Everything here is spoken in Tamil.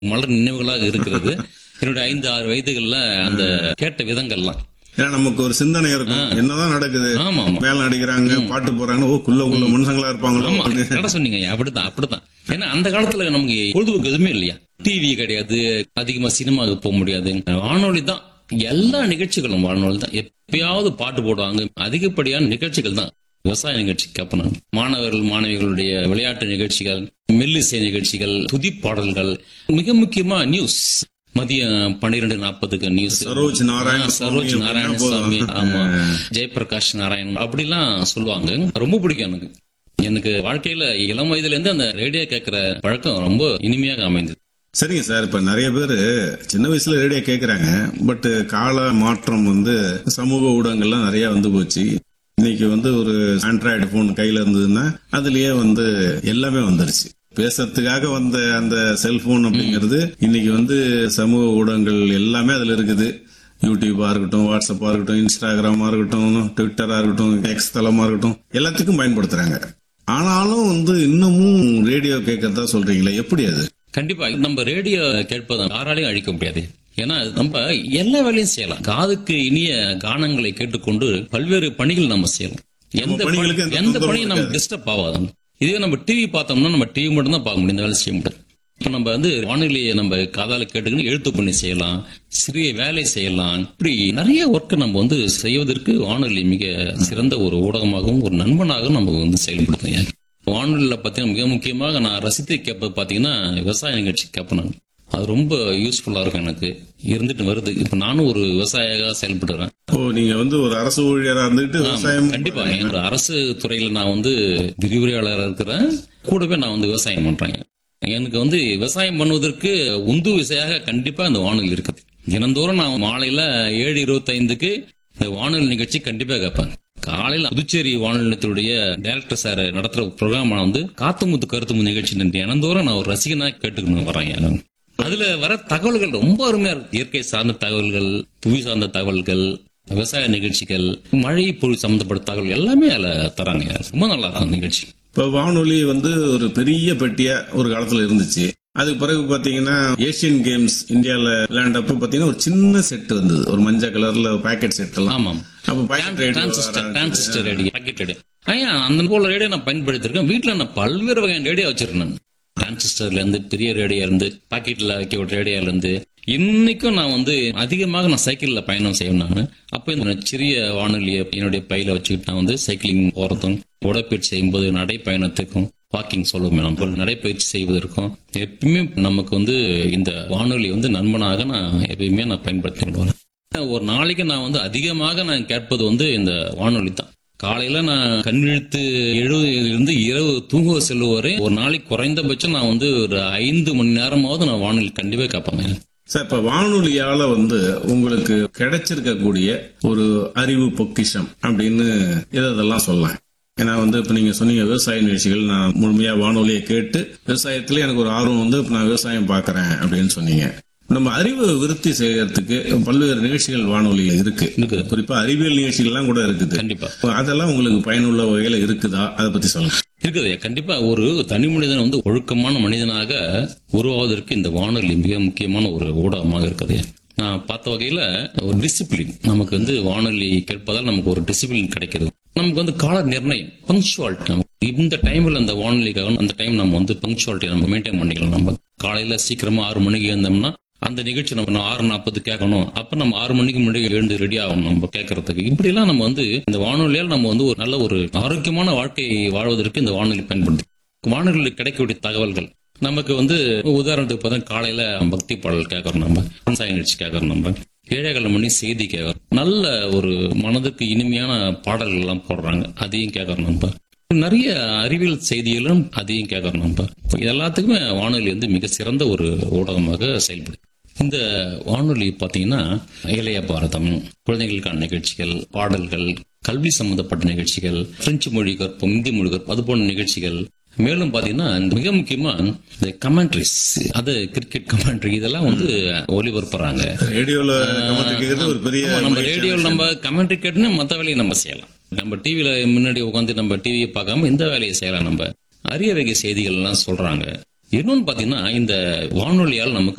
மலர் நினைவுகளாக இருக்கிறது என்னுடைய ஐந்து ஆறு வயதுகள்ல அந்த கேட்ட விதங்கள்லாம் ஏன்னா நமக்கு ஒரு சிந்தனை இருக்கும் என்னதான் நடக்குது ஆமா ஆமா மேல நடிக்கிறாங்க பாட்டு போறாங்க ஓ குள்ள உள்ள மனுஷங்களா இருப்பாங்களோ ஆமா அப்படின்னு. கடை சொன்னீங்க அப்படித்தான் அப்படித்தான் ஏன்னா அந்த காலத்துல நமக்கு பொழுதுபோக்கு எதுவுமே இல்லையா டிவி கிடையாது அதிகமா சினிமாவுக்கு போக முடியாது வானொலி தான் எல்லா நிகழ்ச்சிகளும் வானொலி தான் எப்பயாவது பாட்டு போடுவாங்க அதிகப்படியான நிகழ்ச்சிகள் தான் விவசாய நிகழ்ச்சி கேட்பேன் மாணவர்கள் மாணவிகளுடைய விளையாட்டு நிகழ்ச்சிகள் மெல்லிசை நிகழ்ச்சிகள் துதி பாடல்கள் மிக முக்கியமா நியூஸ் மதியம் பன்னிரெண்டு நாற்பதுக்கு நியூஸ் சரோஜ் நாராயண சரோஜ் சுவாமி நாராயணசாமி அப்படின்னா ஆமா ஜெயபிரகாஷ் நாராயணன் அப்படிலாம் சொல்லுவாங்க ரொம்ப பிடிக்கும் எனக்கு எனக்கு வாழ்க்கையில இளம் வயதுல இருந்து அந்த ரேடியோ கேட்கிற பழக்கம் ரொம்ப இனிமையாக அமைந்தது சரிங்க சார் இப்ப நிறைய பேரு சின்ன வயசுல ரேடியோ கேக்குறாங்க பட் கால மாற்றம் வந்து சமூக ஊடகங்கள்லாம் நிறைய வந்து போச்சு இன்னைக்கு வந்து ஒரு ஆண்ட்ராய்டு போன் கையில இருந்ததுன்னா அதுலயே வந்து எல்லாமே வந்துருச்சு பேசுறதுக்காக வந்த அந்த செல்போன் அப்படிங்கிறது இன்னைக்கு வந்து சமூக ஊடகங்கள் எல்லாமே அதுல இருக்குது யூடியூபா இருக்கட்டும் வாட்ஸ்அப்பா இருக்கட்டும் இன்ஸ்டாகிராமா இருக்கட்டும் ட்விட்டரா இருக்கட்டும் எக்ஸ் தளமா இருக்கட்டும் எல்லாத்துக்கும் பயன்படுத்துறாங்க ஆனாலும் வந்து இன்னமும் ரேடியோ கேட்கறதா சொல்றீங்களே எப்படி அது கண்டிப்பா நம்ம ரேடியோ கேட்பதை யாராலையும் அழிக்க முடியாது ஏன்னா நம்ம எல்லா வேலையும் செய்யலாம் காதுக்கு இனிய கானங்களை கேட்டுக்கொண்டு பல்வேறு பணிகள் நம்ம செய்யலாம் எந்த பணிகளுக்கு பணி- எந்த எந்த தொந்தரவும் பணியும் நம்ம டிஸ்டர்ப் ஆகாது இதுவே நம்ம டிவி பார்த்தோம்னா நம்ம டிவி மட்டும் தான் பார்க்க முடியும் இந்த வேலை செய்ய முடியாது இப்ப நம்ம வந்து வானிலையை நம்ம காதால கேட்டுக்கின்னு எழுத்து பண்ணி செய்யலாம் சிறிய வேலை செய்யலாம் இப்படி நிறைய ஒர்க் நம்ம வந்து செய்வதற்கு வானொலி மிக சிறந்த ஒரு ஊடகமாகவும் ஒரு நண்பனாகவும் நம்ம வந்து செயல்படுத்தும் வானொலியில பாத்தீங்கன்னா மிக முக்கியமாக நான் ரசித்து கேட்பது பாத்தீங்கன்னா விவசாய நிகழ்ச்சி கேட்பேன் நான். அது ரொம்ப யூஸ்ஃபுல்லா இருக்கும் எனக்கு இருந்துட்டு வருது இப்ப நானும் ஒரு விவசாயியாக செயல்படுறேன் ஓ நீங்க வந்து ஒரு அரசு ஊழியரா இருந்துட்டு விவசாயம் கண்டிப்பா என்னோட அரசு துறையில நான் வந்து விரிவுரையாளராக இருக்கிறேன் கூடவே நான் வந்து விவசாயம் பண்றேன் எனக்கு வந்து விவசாயம் பண்ணுவதற்கு உந்து விசையாக கண்டிப்பா இந்த வானொலி இருக்குது தினந்தோறும் நான் மாலையில ஏழு இருபத்தைந்துக்கு இந்த வானொலி நிகழ்ச்சி கண்டிப்பா கேட்பேன் காலையில புதுச்சேரி வானொலி நிலையத்துடைய டைரக்டர் சார் நடத்துற ப்ரோக்ராம் வந்து காத்துமுத்து கருத்துமு நிகழ்ச்சி தினந்தோறும் நான் ஒரு ரசிகனா கேட்டுக்கணும் வரேன் அதுல வர தகவல்கள் ரொம்ப அருமையா இருக்கு இயற்கை சார்ந்த தகவல்கள் புவி சார்ந்த தகவல்கள் விவசாய நிகழ்ச்சிகள் மழை பொருள் சம்பந்தப்பட்ட தகவல் எல்லாமே அதுல தராங்க ரொம்ப நல்லா இருக்கும் நிகழ்ச்சி இப்ப வானொலி வந்து ஒரு பெரிய பெட்டியா ஒரு காலத்துல இருந்துச்சு அதுக்கு பிறகு பாத்தீங்கன்னா ஏசியன் கேம்ஸ் இந்தியால விளையாண்டப்ப பாத்தீங்கன்னா ஒரு சின்ன செட் வந்தது ஒரு மஞ்சள் கலர்ல பாக்கெட் செட் எல்லாம் ஆமாம் அப்ப pocket radio transistor transistor radio pocket radio ஐயா அந்த போல ரேடியோ நான் பயன்படுத்திருக்கேன் வீட்டுல நான் பல்வேறு வகையான ரேடியோ வச்சிருக்கேன் டிரான்சிஸ்டர்ல இருந்து பெரிய ரேடியோ இருந்து பாக்கெட்ல வைக்க ஒரு ரேடியோல இருந்து இன்னைக்கும் நான் வந்து அதிகமாக நான் சைக்கிள்ல பயணம் செய்வேன் நான் அப்ப இந்த சிறிய வானொலியை என்னுடைய பையில வச்சுக்கிட்டு நான் வந்து சைக்கிளிங் போறதும் உடற்பயிற்சி செய்யும்போது நடைப்பயணத்துக்கும் வாக்கிங் சொல்லுவோம் நம்ம நடைப்பயிற்சி செய்வதற்கும் எப்பயுமே நமக்கு வந்து இந்த வானொலி வந்து நண்பனாக நான் எப்பயுமே நான் பயன்படுத்திட்டு வரேன் ஒரு நாளைக்கு நான் வந்து அதிகமாக நான் கேட்பது வந்து இந்த வானொலி தான் காலையில நான் கண் விழித்து எழுதிலிருந்து இரவு தூங்க செல்லுவரை ஒரு நாளைக்கு குறைந்தபட்சம் நான் வந்து ஒரு ஐந்து மணி நேரமாவது நான் வானொலி கண்டிப்பா கேட்பேங்க சார் இப்ப வானொலியால வந்து உங்களுக்கு கிடைச்சிருக்கக்கூடிய ஒரு அறிவு பொக்கிஷம் அப்படின்னு இதெல்லாம் சொல்லலாம் ஏன்னா வந்து இப்ப நீங்க சொன்னீங்க விவசாய நிகழ்ச்சிகள் நான் முழுமையா வானொலியை கேட்டு விவசாயத்துல எனக்கு ஒரு ஆர்வம் வந்து இப்ப நான் விவசாயம் பாக்குறேன் அப்படின்னு சொன்னீங்க நம்ம அறிவு விருத்தி செய்யறதுக்கு பல்வேறு நிகழ்ச்சிகள் வானொலியில இருக்கு இருக்குது. குறிப்பா அறிவியல் நிகழ்ச்சிகள்லாம் கூட இருக்குது கண்டிப்பா அதெல்லாம் உங்களுக்கு பயனுள்ள வகையில இருக்குதா அதை பத்தி சொல்லுங்க இருக்குது கண்டிப்பா ஒரு தனி மனிதன் வந்து ஒழுக்கமான மனிதனாக உருவாவதற்கு இந்த வானொலி மிக முக்கியமான ஒரு ஊடகமாக இருக்குது நான் பார்த்த வகையில ஒரு டிசிப்ளின் நமக்கு வந்து வானொலி கேட்பதால் நமக்கு ஒரு டிசிப்ளின் கிடைக்கிறது நமக்கு வந்து கால நிர்ணயம் பங்க்சுவாலிட்டி இந்த டைம்ல அந்த வானொலிக்காக அந்த டைம் நம்ம வந்து பங்க்சுவாலிட்டி நம்ம மெயின்டைன் பண்ணிக்கலாம் நம்ம காலையில சீக்கிரமா ஆறு மணிக்கு எழுந்தோம்னா அந்த நிகழ்ச்சி நம்ம ஆறு நாற்பது கேட்கணும் அப்ப நம்ம ஆறு மணிக்கு முன்னாடி எழுந்து ரெடி ஆகணும் நம்ம கேட்கறதுக்கு இப்படி எல்லாம் நம்ம வந்து இந்த வானொலியால் நம்ம வந்து ஒரு நல்ல ஒரு ஆரோக்கியமான வாழ்க்கை வாழ்வதற்கு இந்த வானொலி பயன்படுது வானொலியில் கிடைக்கக்கூடிய தகவல்கள் நமக்கு வந்து உதாரணத்துக்கு பார்த்தா காலையில பக்தி பாடல் கேட்கறோம் நம்ம விவசாய நிகழ்ச்சி கேட்கறோம் நம்ம ஏழைகள் மணி செய்தி கேட்கறோம் நல்ல ஒரு மனதுக்கு இனிமையான பாடல்கள் எல்லாம் போடுறாங்க அதையும் கேட்கறோம் நம்ம நிறைய அறிவியல் செய்திகளும் அதையும் கேட்கறோம் நம்ம இது எல்லாத்துக்குமே வானொலி வந்து மிக சிறந்த ஒரு ஊடகமாக செயல்படுது இந்த வானொலி பாத்தீங்கன்னா இளைய பாரதம் குழந்தைகளுக்கான நிகழ்ச்சிகள் பாடல்கள் கல்வி சம்பந்தப்பட்ட நிகழ்ச்சிகள் பிரெஞ்சு மொழி கற்பம் இந்தி மொழி கற்பம் அது போன்ற நிகழ்ச்சிகள் மேலும் பாத்தீங்கன்னா மிக முக்கியமா இந்த கமெண்ட்ரிஸ் அது கிரிக்கெட் கமெண்ட்ரி இதெல்லாம் வந்து ஒளிபரப்புறாங்க ரேடியோல கமெண்ட் கேட்கறது ஒரு பெரிய ஆமா, நம்ம மகிழ்ச்சியான ரேடியோல நம்ம கமெண்ட்ரி கேட்டுன்னு மத்த வேலையை நம்ம செய்யலாம் நம்ம டிவில முன்னாடி உட்காந்து நம்ம டிவியை பார்க்காம இந்த வேலையை செய்யலாம் நம்ம அரிய வகை செய்திகள் எல்லாம் சொல்றாங்க இன்னொன்னு பாத்தீங்கன்னா இந்த வானொலியால் நமக்கு